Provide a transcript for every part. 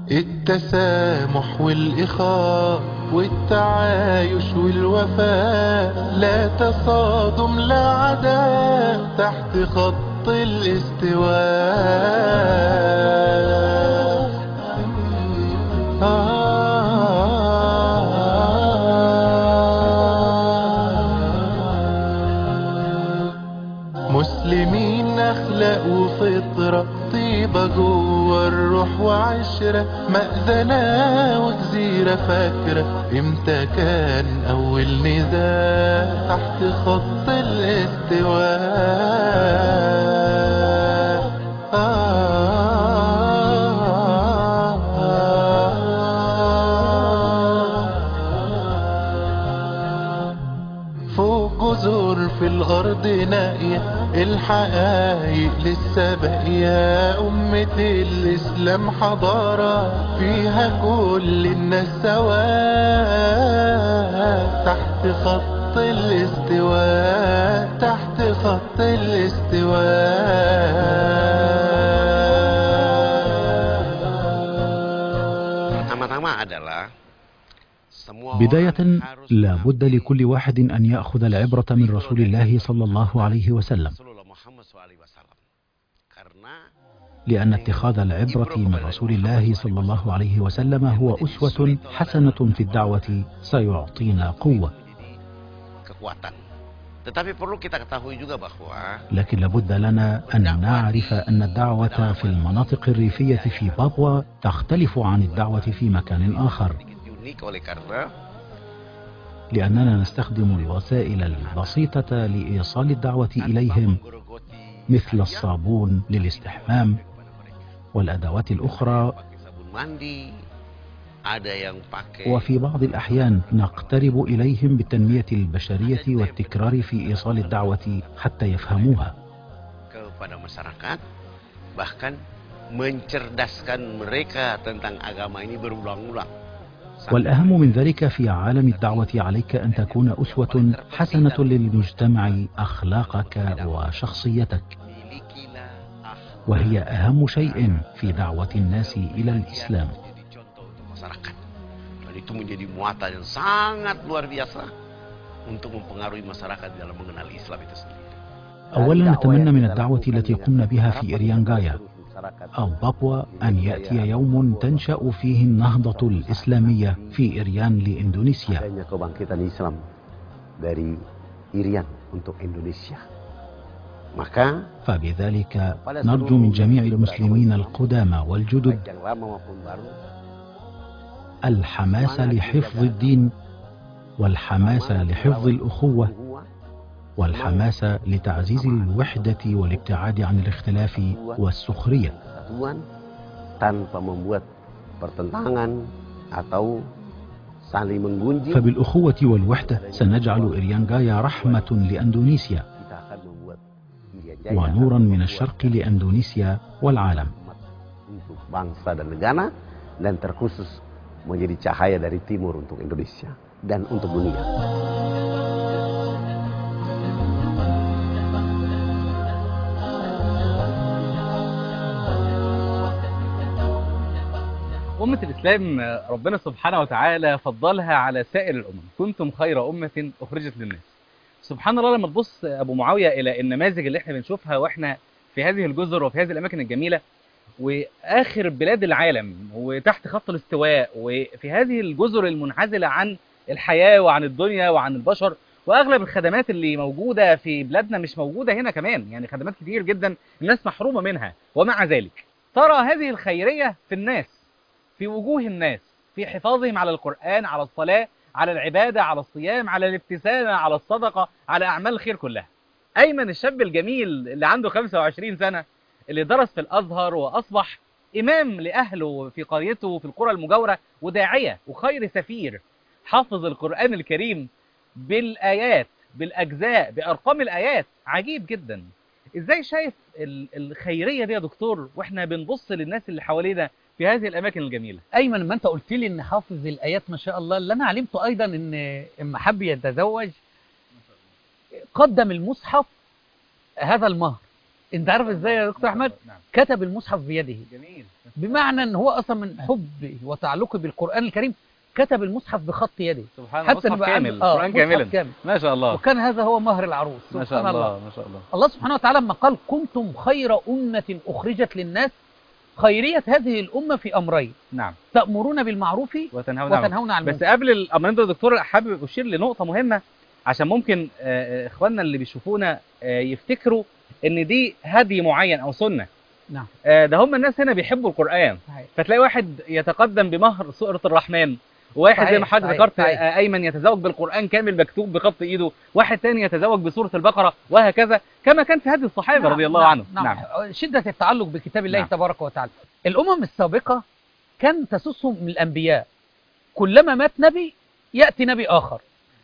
التسامح والإخاء والتعايش والوفاء لا تصادم لا عداء تحت خط الاستواء مسلمين أخلاق وفطرة طيبة جوه الروح وعشرة مأذنة وجزيرة فاكرة امتى كان أول نداء تحت خط الاستواء فوق جذور في الأرض نائية الحقايق لسه باقية أمة الإسلام حضارة فيها كل الناس سواء تحت خط الاستواء تحت خط الاستواء Pertama-tama adalah semua بداية orang harus لا بد لكل واحد أن يأخذ العبرة من رسول الله صلى الله عليه وسلم Rasulullah Muhammad SAW. Karena لأن اتخاذ العبرة من رسول الله صلى الله عليه وسلم هو أسوة حسنة في الدعوة سيعطينا قوة menjadi kekuatan. Tetapi perlu kita ketahui juga bahwa لكن لابد لنا أن نعرف أن الدعوة في المناطق الريفية في بابوا تختلف عن الدعوة في مكان آخر sedikit unik oleh karena لأننا نستخدم الوسائل البسيطة لإيصال الدعوة tanpa إليهم menggerogoti مثل saya, الصابون للاستحمام والأدوات الأخرى pakai sabun mandi, ada yang pakai وفي بعض الأحيان نقترب إليهم بالتنمية البشرية والتكرار في إيصال الدعوة حتى يفهموها kepada masyarakat bahkan mencerdaskan mereka tentang agama ini berulang-ulang. Sampai والأهم من ذلك في عالم الدعوة عليك أن تكون أسوة حسنة للمجتمع أخلاقك وشخصيتك milikilah akhlak وهي أهم شيء في دعوة الناس إلى الإسلام menjadi contoh untuk masyarakat. Dan itu menjadi muatan yang sangat luar biasa untuk mempengaruhi masyarakat dalam mengenal Islam itu sendiri. أولا نتمنى من الدعوة التي قمنا بها في إريانغايا أو بابوا أن يأتي يوم تنشأ فيه النهضة الإسلامية في إريان لإندونيسيا adanya kebangkitan Islam dari Irian untuk Indonesia. Maka فبذلك نرجو من جميع المسلمين القدامى والجدد baik yang lama maupun baru الحماس لحفظ الدين والحماس لحفظ الأخوة والحماس لتعزيز الوحدة والابتعاد عن الاختلاف والسخرية kesatuan tanpa membuat pertentangan atau saling menggunjing. فبالأخوة والوحدة سنجعل إريانغايا رحمة لأندونيسيا Kita akan membuat Irian Jaya ونورا من الشرق لأندونيسيا والعالم umat untuk bangsa dan negara dan terkhusus menjadi cahaya dari timur untuk Indonesia dan untuk dunia. أمة الإسلام ربنا سبحانه وتعالى فضلها على سائر الأمم كنتم خير أمة أخرجت للناس سبحان الله لما تبص أبو معاوية إلى النماذج اللي احنا بنشوفها وإحنا في هذه الجزر وفي هذه الأماكن الجميلة وآخر بلاد العالم وتحت خط الاستواء وفي هذه الجزر المنعزلة عن الحياة وعن الدنيا وعن البشر واغلب الخدمات اللي موجوده في بلادنا مش موجوده هنا كمان يعني خدمات كتير جدا الناس محرومه منها ومع ذلك ترى هذه الخيريه في الناس في وجوه الناس في حفاظهم على القرآن على الصلاة على العبادة على الصيام على الابتسامة على الصدقة على أعمال الخير كلها أيمن الشاب الجميل اللي عنده 25 سنة اللي درس في الأزهر وأصبح إمام لأهله في قريته في القرى المجاورة وداعية وخير سفير حافظ القرآن الكريم بالآيات بالأجزاء بأرقام الآيات عجيب جدا إزاي شايف ال- الخيرية دي يا دكتور وإحنا بنبص للناس اللي حوالينا في هذه الأماكن الجميلة ايمن ما انت قلت لي ان حافظ الايات ما شاء الله اللي انا علمته ايضا ان اما حب يتزوج قدم المصحف هذا المهر انت عارف ازاي يا دكتور احمد نعم كتب المصحف بيده جميل بمعنى ان هو اصلا من حبه وتعلقه بالقران الكريم كتب المصحف بخط يده سبحان الله مصحف نبقى كامل عنده- آه، القرآن مصحف كاملا كامل ما شاء الله وكان هذا هو مهر العروس ما سبحان شاء الله ما شاء الله الله سبحانه وتعالى لما قال كنتم خير أمة أخرجت للناس خيرية هذه الأمة في أمرين نعم تأمرون بالمعروف وتنهون عن وتنهون عن بس المنكر قبل الامرين دول يا دكتور حابب اشير لنقطه مهمه عشان ممكن آه، آه، اخواننا اللي بيشوفونا آه، يفتكروا ان دي هدي معين او سنه نعم آه، ده هم الناس هنا بيحبوا القران صحيح. فتلاقي واحد يتقدم بمهر سوره الرحمن وواحد زي صحيح، ما حضرتك صحيح، ذكرت صحيح. آه، ايمن يتزوج بالقران كامل مكتوب بخط ايده واحد تاني يتزوج بسوره البقره وهكذا كما كان في هدي الصحابه نعم، رضي الله نعم، عنهم نعم. شدة التعلق بكتاب الله نعم. تبارك وتعالى الأمم السابقة كان تسوسهم من الأنبياء كلما مات نبي يأتي نبي آخر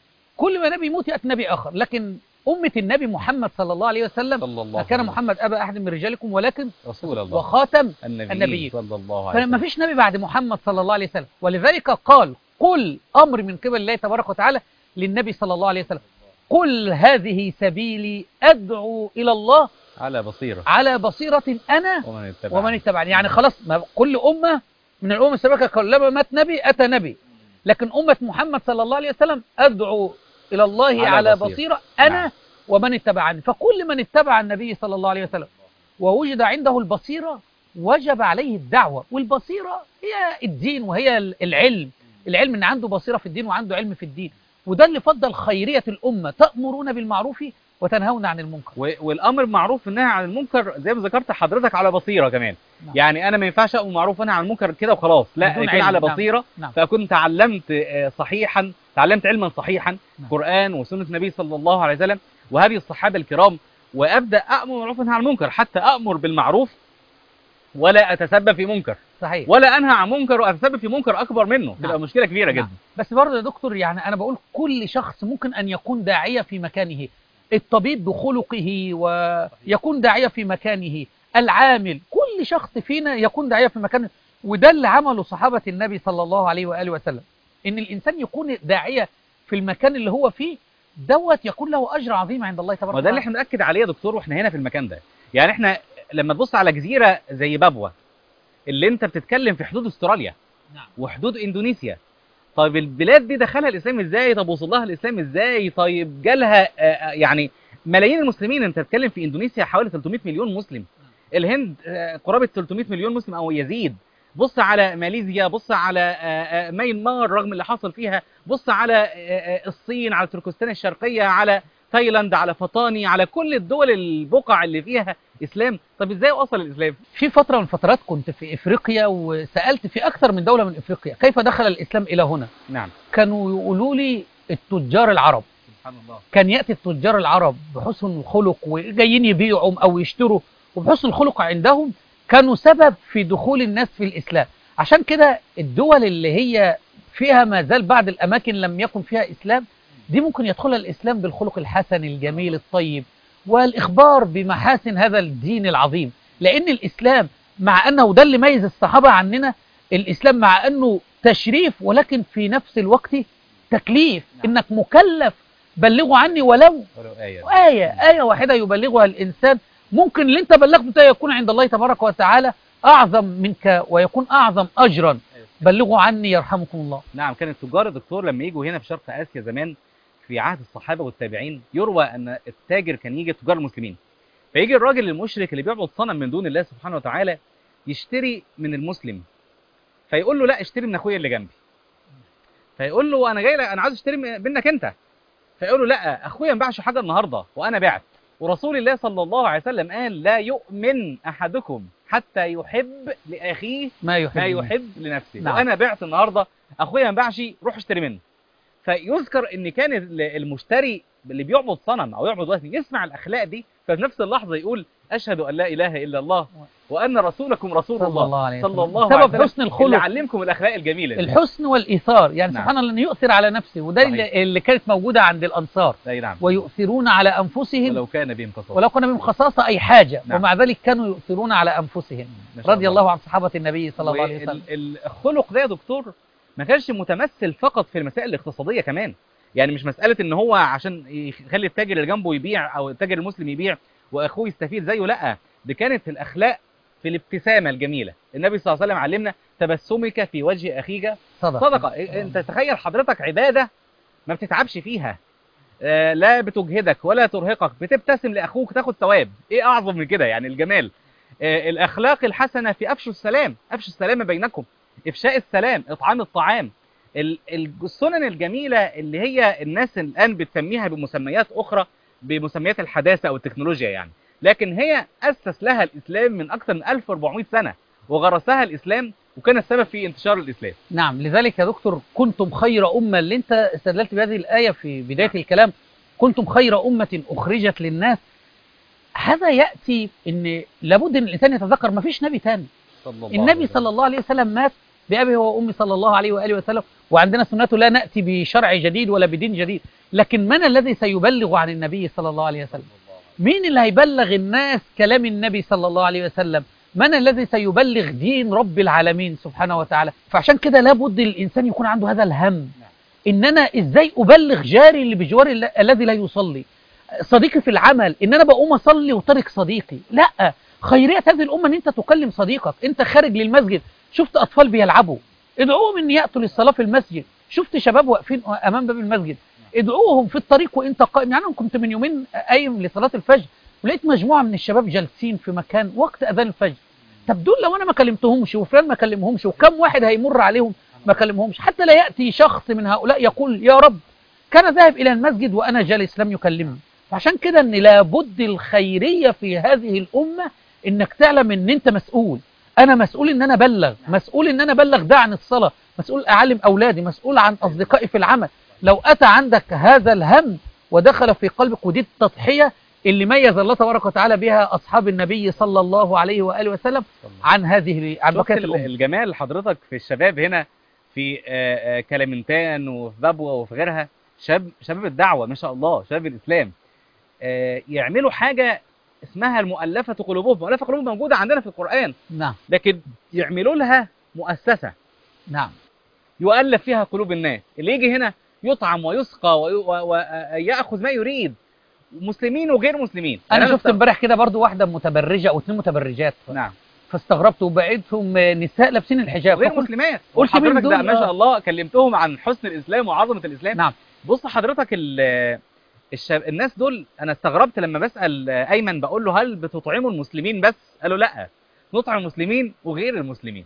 كل ما نبي يموت يأتي نبي آخر لكن أمة النبي محمد صلى الله عليه وسلم صلى الله ما كان عليه محمد أبا أحد من رجالكم ولكن رسول الله وخاتم النبي, النبي. صلى الله عليه فما وسلم فيش نبي بعد محمد صلى الله عليه وسلم ولذلك قال قل أمر من قبل الله تبارك وتعالى للنبي صلى الله عليه وسلم قل هذه سبيلي أدعو إلى الله على بصيره على بصيرة أنا ومن اتبع ومن اتبعني يعني خلاص ما كل أمة من الأمم السابقة كلما مات نبي أتى نبي لكن أمة محمد صلى الله عليه وسلم أدعو إلى الله على على, بصيرة. بصيرة, أنا نعم. ومن اتبعني فكل من اتبع النبي صلى الله عليه وسلم ووجد عنده البصيرة وجب عليه الدعوة والبصيرة هي الدين وهي العلم العلم ان عنده بصيرة في الدين وعنده علم في الدين وده اللي فضل خيرية الأمة تأمرون بالمعروف وتنهون عن المنكر و- والامر بالمعروف والنهي عن المنكر زي ما ذكرت حضرتك على بصيره كمان نعم. يعني انا ما ينفعش امر بالمعروف وانهي عن المنكر كده وخلاص لا بدون اكون علم، على نعم. بصيره نعم. فاكون تعلمت آه، صحيحا تعلمت علما صحيحا نعم. قران وسنه النبي صلى الله عليه وسلم وهذه الصحابه الكرام وابدا امر بالمعروف وانهي عن المنكر حتى امر بالمعروف ولا اتسبب في منكر صحيح ولا انهى عن منكر واتسبب في منكر اكبر منه تبقى نعم. مشكله كبيره نعم. جدا بس برضه يا دكتور يعني أنا بقول كل شخص ممكن أن يكون داعية في مكانه الطبيب بخلقه ويكون داعية في مكانه العامل كل شخص فينا يكون داعية في مكانه وده اللي عمله صحابة النبي صلى الله عليه وآله وسلم إن الإنسان يكون داعية في المكان اللي هو فيه دوت يكون له أجر عظيم عند الله تبارك ما ده اللي احنا بنأكد عليه يا دكتور واحنا هنا في المكان ده يعني احنا لما تبص على جزيره زي بابوا اللي انت بتتكلم في حدود استراليا نعم. وحدود اندونيسيا طيب البلاد دي دخلها الاسلام ازاي طب وصل لها الاسلام ازاي طيب جالها آه، آه، يعني ملايين المسلمين انت بتتكلم في اندونيسيا حوالي 300 مليون مسلم الهند آه، قرابه 300 مليون مسلم او يزيد بص على ماليزيا بص على آه، آه، ميانمار رغم اللي حصل فيها بص على آه، آه، الصين على تركستان الشرقيه على تايلاند على فطاني على كل الدول البقع اللي فيها اسلام طب ازاي وصل الاسلام في فترة من الفترات كنت في إفريقيا وسألت في أكثر من دولة من إفريقيا كيف دخل الإسلام إلى هنا نعم كانوا يقولوا لي التجار العرب سبحان الله كان يأتي التجار العرب بحسن الخلق وجايين يبيعوا أو يشتروا وبحسن الخلق عندهم كانوا سبب في دخول الناس في الإسلام عشان كده الدول اللي هي فيها ما زال بعض الأماكن لم يكن فيها إسلام دي ممكن يدخلها الإسلام بالخلق الحسن الجميل الطيب والإخبار بمحاسن هذا الدين العظيم لأن الإسلام مع أنه ده اللي ميز الصحابة عننا الإسلام مع أنه تشريف ولكن في نفس الوقت تكليف نعم. إنك مكلف بلغوا عني ولو ولو آية آية آية واحدة يبلغها الإنسان ممكن اللي أنت بلغته ده يكون عند الله تبارك وتعالى أعظم منك ويكون أعظم أجرا بلغوا عني يرحمكم الله نعم كان التجار الدكتور لما يجوا هنا في شرق اسيا زمان في عهد الصحابه والتابعين يروى ان التاجر كان يجي تجار المسلمين فيجي الراجل المشرك اللي بيعبد صنم من دون الله سبحانه وتعالى يشتري من المسلم فيقول له لا اشتري من اخويا اللي جنبي فيقول له انا جاي لك انا عايز اشتري من- منك انت فيقول له لا اخويا ما باعش حاجه النهارده وانا بعت ورسول الله صلى الله عليه وسلم قال لا يؤمن احدكم حتى يحب لاخيه ما يحب ما يحب لنفسه نعم. وانا بعت النهارده اخويا ما باعش روح اشتري منه فيذكر ان كان ال- المشتري اللي بيعبد صنم او يعبد وثن يسمع الاخلاق دي ففي نفس اللحظه يقول اشهد ان لا اله الا الله وان رسولكم رسول صلى الله الله عليه صلى وسلم. الله سبب عليه وسلم حسن اللي الخلق علمكم الاخلاق الجميله دي. الحسن والإيثار يعني نعم. سبحان الله أن يؤثر على نفسه وده صحيح. اللي, اللي كانت موجودة عند الأنصار اي نعم ويؤثرون على أنفسهم ولو كان بهم قصاص ولو كنا من خصاصة أي حاجة نعم. ومع ذلك كانوا يؤثرون على أنفسهم ما شاء رضي الله عن صحابة النبي صلى الله عليه وال- وسلم ال- الخلق ده يا دكتور ما كانش متمثل فقط في المسائل الاقتصاديه كمان يعني مش مساله ان هو عشان يخلي التاجر اللي جنبه يبيع او التاجر المسلم يبيع واخوه يستفيد زيه لا دي كانت الاخلاق في الابتسامه الجميله النبي صلى الله عليه وسلم علمنا تبسمك في وجه اخيك صدق صدقه إيه- انت تخيل حضرتك عباده ما بتتعبش فيها آه، لا بتجهدك ولا ترهقك بتبتسم لاخوك تاخد ثواب ايه اعظم من كده يعني الجمال آه، الاخلاق الحسنه في افشوا السلام افشوا السلام بينكم افشاء السلام اطعام الطعام ال- ال- السنن الجميله اللي هي الناس الان بتسميها بمسميات اخرى بمسميات الحداثه او التكنولوجيا يعني لكن هي اسس لها الاسلام من اكثر من 1400 سنه وغرسها الاسلام وكان السبب في انتشار الاسلام نعم لذلك يا دكتور كنتم خير أمة اللي أنت استدللت بهذه الآية في بداية الكلام كنتم خير أمة أخرجت للناس هذا يأتي أن لابد أن الإنسان يتذكر ما فيش نبي تاني النبي صلى الله عليه وسلم مات بأبي وأمي صلى الله عليه وآله وسلم وعندنا سنته لا نأتي بشرع جديد ولا بدين جديد لكن من الذي سيبلغ عن النبي صلى الله عليه وسلم مين اللي هيبلغ الناس كلام النبي صلى الله عليه وسلم من الذي سيبلغ دين رب العالمين سبحانه وتعالى فعشان كده لابد الإنسان يكون عنده هذا الهم إن أنا إزاي أبلغ جاري اللي بجواري ال- الذي لا يصلي صديقي في العمل إن أنا بقوم أصلي وترك صديقي لا خيرية هذه الأمة إن أنت تكلم صديقك أنت خارج للمسجد شفت أطفال بيلعبوا ادعوهم إن يأتوا للصلاة في المسجد شفت شباب واقفين أمام باب المسجد ادعوهم في الطريق وانت قائم يعني انا كنت من يومين قايم لصلاه الفجر ولقيت مجموعه من الشباب جالسين في مكان وقت اذان الفجر طب دول لو انا ما كلمتهمش وفلان ما كلمهمش وكم واحد هيمر عليهم ما كلمهمش حتى لا ياتي شخص من هؤلاء يقول يا رب كان ذاهب الى المسجد وانا جالس لم يكلمني فعشان كده ان لابد الخيريه في هذه الامه انك تعلم ان انت مسؤول انا مسؤول ان انا ابلغ مسؤول ان انا ابلغ ده عن الصلاه مسؤول اعلم اولادي مسؤول عن اصدقائي في العمل لو اتى عندك هذا الهم ودخل في قلبك ودي التضحيه اللي ميز الله تبارك وتعالى بها اصحاب النبي صلى الله عليه واله وسلم عن هذه عن شفت بقيه ال- الامه الجمال حضرتك في الشباب هنا في آه، آه، كلامنتان وفي بابوة وفي غيرها شباب شباب الدعوة ما شاء الله شباب الإسلام آه، يعملوا حاجة اسمها المؤلفة قلوبهم المؤلفة قلوبهم موجودة عندنا في القرآن نعم لكن يعملوا لها مؤسسة نعم يؤلف فيها قلوب الناس اللي يجي هنا يطعم ويسقى ويأخذ ما يريد مسلمين وغير مسلمين انا يعني شفت امبارح كده برضو واحده متبرجه او اثنين متبرجات نعم فاستغربت وبقيتهم نساء لابسين الحجاب غير فقلت مسلمات قلت مين حضرتك ده دول؟ ما شاء آه. الله كلمتهم عن حسن الاسلام وعظمه الاسلام نعم بص حضرتك ال الشاب الناس دول انا استغربت لما بسال ايمن بقول له هل بتطعموا المسلمين بس قالوا لا نطعم المسلمين وغير المسلمين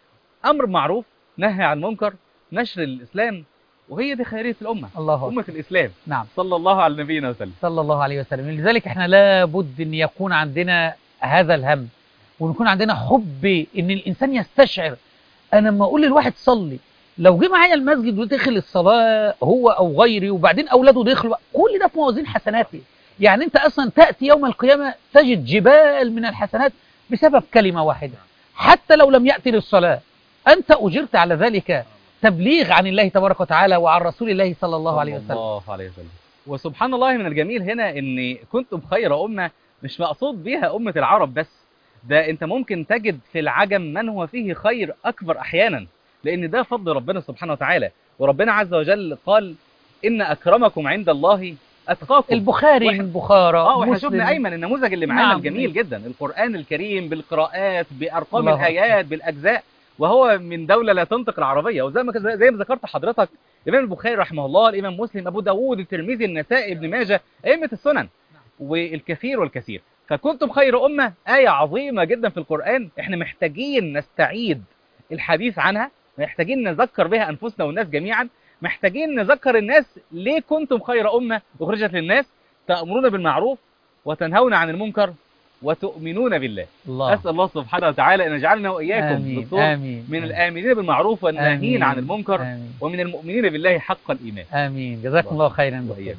امر معروف نهي عن منكر نشر الاسلام وهي دي خيريه الامه الله أكبر. امه الاسلام نعم صلى الله على نبينا وسلم صلى الله عليه وسلم لذلك احنا لابد ان يكون عندنا هذا الهم ويكون عندنا حب ان الانسان يستشعر انا لما اقول للواحد صلي لو جه معايا المسجد ودخل الصلاه هو او غيري وبعدين اولاده دخلوا كل ده في موازين حسناتي يعني انت اصلا تاتي يوم القيامه تجد جبال من الحسنات بسبب كلمه واحده حتى لو لم ياتي للصلاه انت اجرت على ذلك تبليغ عن الله تبارك وتعالى وعن رسول الله صلى الله عليه وسلم الله عليه وسلم وسبحان الله من الجميل هنا ان كنتم خير امه مش مقصود بيها امه العرب بس ده انت ممكن تجد في العجم من هو فيه خير اكبر احيانا لان ده فضل ربنا سبحانه وتعالى وربنا عز وجل قال ان اكرمكم عند الله اتقاكم البخاري واحد- من بخارى اه واحنا مسلم. شفنا ايمن النموذج اللي معانا نعم. الجميل جدا القران الكريم بالقراءات بارقام الله الايات بالاجزاء وهو من دوله لا تنطق العربيه وزي ما زي ما ذكرت حضرتك الامام البخاري رحمه الله الامام مسلم ابو داوود الترمذي النسائي ابن ماجه ائمه السنن والكثير والكثير فكنتم خير امه ايه عظيمه جدا في القران احنا محتاجين نستعيد الحديث عنها محتاجين نذكر بها انفسنا والناس جميعا محتاجين نذكر الناس ليه كنتم خير امه اخرجت للناس تأمرون بالمعروف وتنهون عن المنكر وتؤمنون بالله الله أسأل الله سبحانه وتعالى أن يجعلنا وإياكم آمين دكتور آمين من الآمنين بالمعروف والناهين آمين. عن المنكر آمين ومن المؤمنين بالله حق الإيمان آمين جزاكم الله خيرا دكتور. وإياكم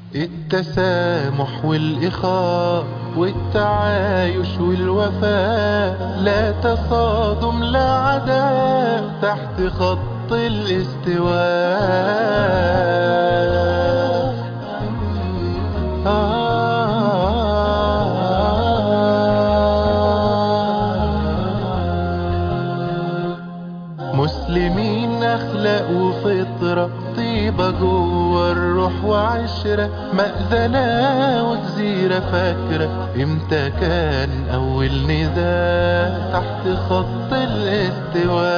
التسامح والإخاء والتعايش والوفاء لا تصادم لا عداء تحت خط الاستواء مسلمين أخلاق وفطرة طيبة جوه الروح وعشرة مأذنة وجزيرة فاكرة امتى كان أول نداء تحت خط الاستواء